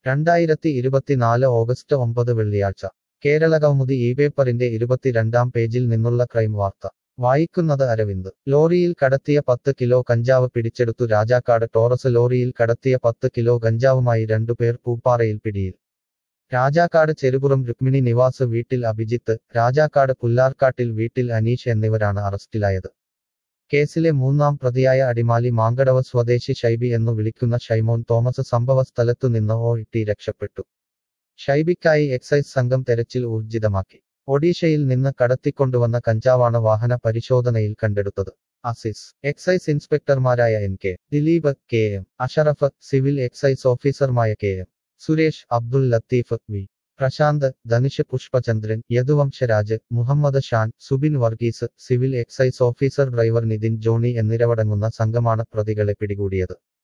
രണ്ടായിരത്തി ഇരുപത്തിനാല് ഓഗസ്റ്റ് ഒമ്പത് വെള്ളിയാഴ്ച കേരളകൗമുദി ഈ പേപ്പറിന്റെ ഇരുപത്തിരണ്ടാം പേജിൽ നിന്നുള്ള ക്രൈം വാർത്ത വായിക്കുന്നത് അരവിന്ദ് ലോറിയിൽ കടത്തിയ പത്ത് കിലോ കഞ്ചാവ് പിടിച്ചെടുത്തു രാജാക്കാട് ടോറസ് ലോറിയിൽ കടത്തിയ പത്ത് കിലോ ഗഞ്ചാവുമായി രണ്ടുപേർ പൂപ്പാറയിൽ പിടിയിൽ രാജാക്കാട് ചെറുപുറം രുക്മിണി നിവാസ് വീട്ടിൽ അഭിജിത്ത് രാജാക്കാട് പുല്ലാർക്കാട്ടിൽ വീട്ടിൽ അനീഷ് എന്നിവരാണ് അറസ്റ്റിലായത് കേസിലെ മൂന്നാം പ്രതിയായ അടിമാലി മാങ്കടവ് സ്വദേശി ഷൈബി എന്നു വിളിക്കുന്ന ഷൈമോൻ തോമസ് സംഭവ സ്ഥലത്തു നിന്ന് ഓ ഇട്ടി രക്ഷപ്പെട്ടു ഷൈബിക്കായി എക്സൈസ് സംഘം തെരച്ചിൽ ഊർജിതമാക്കി ഒഡീഷയിൽ നിന്ന് കടത്തിക്കൊണ്ടുവന്ന കഞ്ചാവാണ് വാഹന പരിശോധനയിൽ കണ്ടെടുത്തത് അസിസ് എക്സൈസ് ഇൻസ്പെക്ടർമാരായ N K Dileep K M Ashraf civil excise ഓഫീസർമായ K M Suresh Abdul Latheef V Prasanth Dhanush Pushpachandran Yaduvamsaraj Muhammad Shan Subin Varghese civil excise officer driver Nithin Johny എന്നിവരടങ്ങുന്ന സംഘമാണ് പ്രതികളെ പിടികൂടിയത്